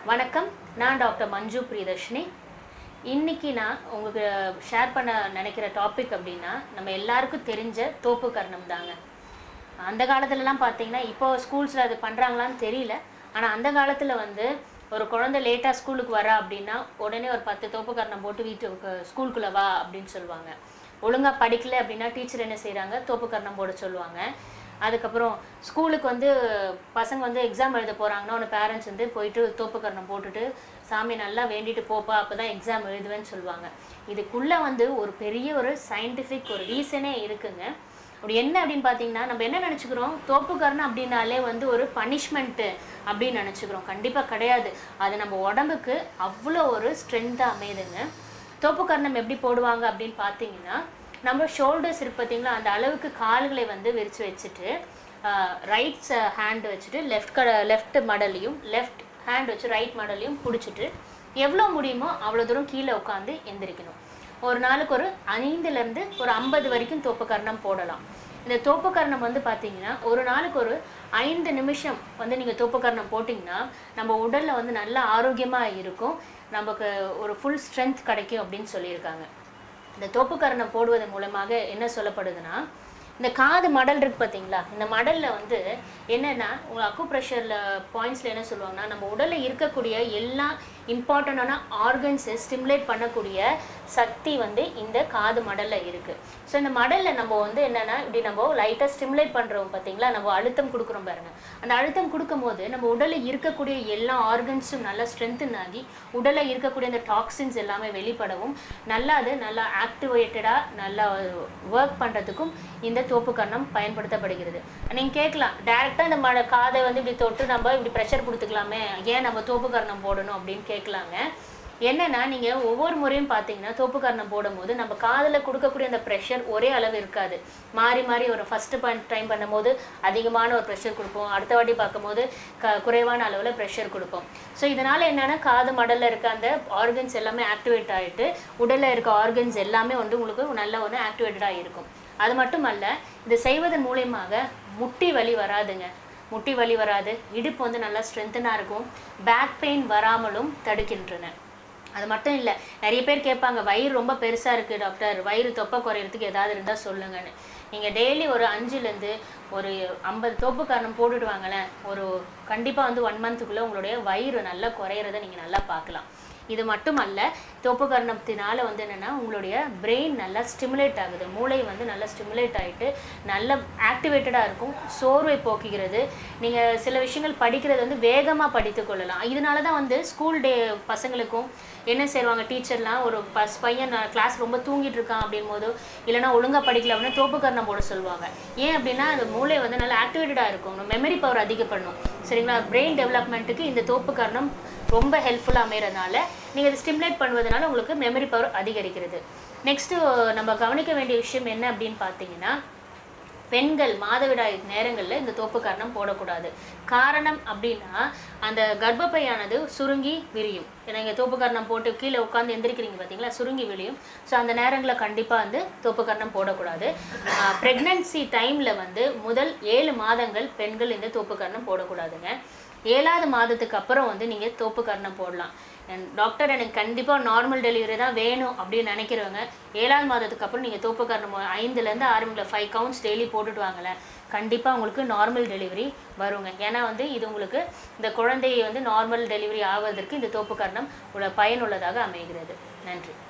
வணக்கம் நான் டாக்டர் மஞ்சு பிரியதர்ஷினி இன்னைக்கு நான் உங்களுக்கு ஷேர் பண்ண நினைக்கிற டாபிக் அப்படின்னா நம்ம எல்லாருக்கும் தெரிஞ்ச தோப்பு கர்ணம் தாங்க அந்த காலத்துலலாம் பார்த்தீங்கன்னா இப்போ ஸ்கூல்ஸில் அது பண்ணுறாங்களான்னு தெரியல ஆனால் அந்த காலத்தில் வந்து ஒரு குழந்தை லேட்டாக ஸ்கூலுக்கு வரா அப்படின்னா உடனே ஒரு பத்து தோப்பு கர்ணம் போட்டு வீட்டுக்கு ஸ்கூலுக்குள்ளே வா அப்படின்னு சொல்லுவாங்க ஒழுங்காக படிக்கல அப்படின்னா டீச்சர் என்ன செய்கிறாங்க தோப்பு கர்ணம் போட சொல்லுவாங்க அதுக்கப்புறம் ஸ்கூலுக்கு வந்து பசங்க வந்து எக்ஸாம் எழுத போகிறாங்கன்னா ஒன்று பேரண்ட்ஸ் வந்து போயிட்டு தோப்புக்கரணம் போட்டுட்டு சாமி நல்லா வேண்டிட்டு போப்பா அப்போ தான் எக்ஸாம் எழுதுவேன்னு சொல்லுவாங்க இதுக்குள்ளே வந்து ஒரு பெரிய ஒரு சயின்டிஃபிக் ஒரு ரீசனே இருக்குங்க அப்படி என்ன அப்படின்னு பார்த்தீங்கன்னா நம்ம என்ன நினச்சிக்கிறோம் தோப்புக்கரணம் அப்படின்னாலே வந்து ஒரு பனிஷ்மெண்ட்டு அப்படின்னு நினச்சிக்கிறோம் கண்டிப்பாக கிடையாது அது நம்ம உடம்புக்கு அவ்வளோ ஒரு ஸ்ட்ரென்த்தாக அமையுதுங்க தோப்புக்கரணம் எப்படி போடுவாங்க அப்படின்னு பார்த்தீங்கன்னா நம்ம ஷோல்டர்ஸ் இருக்கு பார்த்தீங்களா அந்த அளவுக்கு கால்களை வந்து விரித்து வச்சுட்டு ரைட் ஹேண்ட் வச்சுட்டு லெஃப்ட் கட லெஃப்ட் மடலையும் லெஃப்ட் ஹேண்ட் வச்சு ரைட் மடலையும் பிடிச்சிட்டு எவ்வளோ முடியுமோ அவ்வளோ தூரம் கீழே உட்காந்து எந்திரிக்கணும் ஒரு நாளுக்கு ஒரு ஐந்துலேருந்து ஒரு ஐம்பது வரைக்கும் தோப்புக்கரணம் போடலாம் இந்த தோப்புக்கரணம் வந்து பார்த்தீங்கன்னா ஒரு நாளுக்கு ஒரு ஐந்து நிமிஷம் வந்து நீங்கள் தோப்புக்கரணம் போட்டிங்கன்னா நம்ம உடலில் வந்து நல்ல ஆரோக்கியமாக இருக்கும் நமக்கு ஒரு ஃபுல் ஸ்ட்ரென்த் கிடைக்கும் அப்படின்னு சொல்லியிருக்காங்க இந்த தோப்புக்கரணம் போடுவதன் மூலமாக என்ன சொல்லப்படுதுன்னா இந்த காது மடல் இருக்கு பார்த்தீங்களா இந்த மடலில் வந்து என்னென்னா உங்கள் அக்கு ப்ரெஷரில் பாயிண்ட்ஸில் என்ன சொல்லுவாங்கன்னா நம்ம உடலில் இருக்கக்கூடிய எல்லா இம்பார்ட்டண்டான ஆர்கன்ஸை ஸ்டிமுலேட் பண்ணக்கூடிய சக்தி வந்து இந்த காது மடலில் இருக்குது ஸோ இந்த மடலில் நம்ம வந்து என்னென்னா இப்படி நம்ம லைட்டாக ஸ்டிமுலேட் பண்ணுறோம் பார்த்தீங்களா நம்ம அழுத்தம் கொடுக்குறோம் பாருங்க அந்த அழுத்தம் கொடுக்கும்போது நம்ம உடலில் இருக்கக்கூடிய எல்லா ஆர்கன்ஸும் நல்லா ஸ்ட்ரென்தன் ஆகி உடலில் இருக்கக்கூடிய அந்த டாக்ஸின்ஸ் எல்லாமே வெளிப்படவும் நல்லா அது நல்லா ஆக்டிவேட்டடாக நல்லா ஒர்க் பண்ணுறதுக்கும் இந்த தோப்பு கரணம் பயன்படுத்தப்படுகிறது நீங்கள் கேட்கலாம் டேரெக்டாக இந்த மழை காதை வந்து இப்படி தொட்டு நம்ம இப்படி ப்ரெஷர் கொடுத்துக்கலாமே ஏன் நம்ம தோப்பு கரணம் போடணும் அப்படின்னு கேட்கலாங்க என்னன்னா நீங்கள் ஒவ்வொரு முறையும் பார்த்தீங்கன்னா தோப்பு கரணம் போடும்போது நம்ம காதில் கொடுக்கக்கூடிய அந்த ப்ரெஷர் ஒரே அளவு இருக்காது மாறி மாறி ஒரு ஃபஸ்ட்டு பாயிண்ட் டைம் பண்ணும்போது அதிகமான ஒரு ப்ரெஷர் கொடுப்போம் அடுத்த வாட்டி பார்க்கும்போது க குறைவான அளவில் ப்ரெஷர் கொடுப்போம் ஸோ இதனால் என்னென்னா காது மடலில் இருக்க அந்த ஆர்கன்ஸ் எல்லாமே ஆக்டிவேட் ஆகிட்டு உடலில் இருக்க ஆர்கன்ஸ் எல்லாமே வந்து உங்களுக்கு நல்ல ஒன்று ஆக்டிவேட்டடாக இருக்கும் அது மட்டும் அல்ல இது செய்வதன் மூலியமாக முட்டி வலி வராதுங்க முட்டி வலி வராது இடுப்பு வந்து நல்லா ஸ்ட்ரென்த்தனாக இருக்கும் பேக் பெயின் வராமலும் தடுக்கின்றன அது மட்டும் இல்லை நிறைய பேர் கேட்பாங்க வயிறு ரொம்ப பெருசாக இருக்குது டாக்டர் வயிறு தொப்பை குறையிறதுக்கு ஏதாவது இருந்தால் சொல்லுங்கன்னு நீங்கள் டெய்லி ஒரு அஞ்சுலேருந்து ஒரு ஐம்பது தோப்பு காரணம் போட்டுட்டு வாங்களேன் ஒரு கண்டிப்பாக வந்து ஒன் மந்த்துக்குள்ளே உங்களுடைய வயிறு நல்லா குறையிறத நீங்கள் நல்லா பார்க்கலாம் இது மட்டுமல்ல தோப்பு கரணத்தினால வந்து என்னென்னா உங்களுடைய பிரெயின் நல்லா ஸ்டிமுலேட் ஆகுது மூளை வந்து நல்லா ஸ்டிமுலேட் ஆகிட்டு நல்ல ஆக்டிவேட்டடாக இருக்கும் சோர்வை போக்குகிறது நீங்கள் சில விஷயங்கள் படிக்கிறது வந்து வேகமாக படித்து கொள்ளலாம் இதனால தான் வந்து ஸ்கூல் டே பசங்களுக்கும் என்ன செய்வாங்க டீச்சர்லாம் ஒரு பஸ் பையன் கிளாஸ் ரொம்ப தூங்கிட்டு இருக்கான் அப்படின் போது இல்லைனா ஒழுங்காக படிக்கல அப்படின்னா தோப்பு கரணம் போட சொல்லுவாங்க ஏன் அப்படின்னா அந்த மூளை வந்து நல்லா ஆக்டிவேட்டடாக இருக்கும் மெமரி பவர் அதிகப்படணும் சரிங்களா பிரெயின் டெவலப்மெண்ட்டுக்கு இந்த தோப்பு கரணம் ரொம்ப ஹெல்ப்ஃபுல்லாக அமைகிறதுனால நீங்கள் இதை ஸ்டிமுலேட் பண்ணுவதனால உங்களுக்கு மெமரி பவர் அதிகரிக்கிறது நெக்ஸ்ட்டு நம்ம கவனிக்க வேண்டிய விஷயம் என்ன அப்படின்னு பார்த்தீங்கன்னா பெண்கள் மாதவிடாய் நேரங்களில் இந்த தோப்பு காரணம் போடக்கூடாது காரணம் அப்படின்னா அந்த கர்ப்பப்பையானது சுருங்கி விரியும் ஏன்னா இங்கே தோப்பு காரணம் போட்டு கீழே உட்காந்து எந்திரிக்கிறீங்க பார்த்தீங்களா சுருங்கி விரியும் ஸோ அந்த நேரங்களில் கண்டிப்பாக வந்து தோப்பு காரணம் போடக்கூடாது ப்ரெக்னன்சி டைமில் வந்து முதல் ஏழு மாதங்கள் பெண்கள் இந்த தோப்பு காரணம் போடக்கூடாதுங்க ஏழாவது மாதத்துக்கு அப்புறம் வந்து நீங்கள் தோப்பு கரணம் போடலாம் டாக்டர் எனக்கு கண்டிப்பாக நார்மல் டெலிவரி தான் வேணும் அப்படின்னு நினைக்கிறவங்க ஏழாவது மாதத்துக்கு அப்புறம் நீங்கள் தோப்பு கரணம் ஐந்துலேருந்து ஆறு ஃபைவ் கவுண்ட்ஸ் டெய்லி போட்டுட்டு வாங்களேன் கண்டிப்பாக உங்களுக்கு நார்மல் டெலிவரி வருங்க ஏன்னா வந்து இது உங்களுக்கு இந்த குழந்தையை வந்து நார்மல் டெலிவரி ஆவதற்கு இந்த தோப்பு கரணம் பயனுள்ளதாக அமைகிறது நன்றி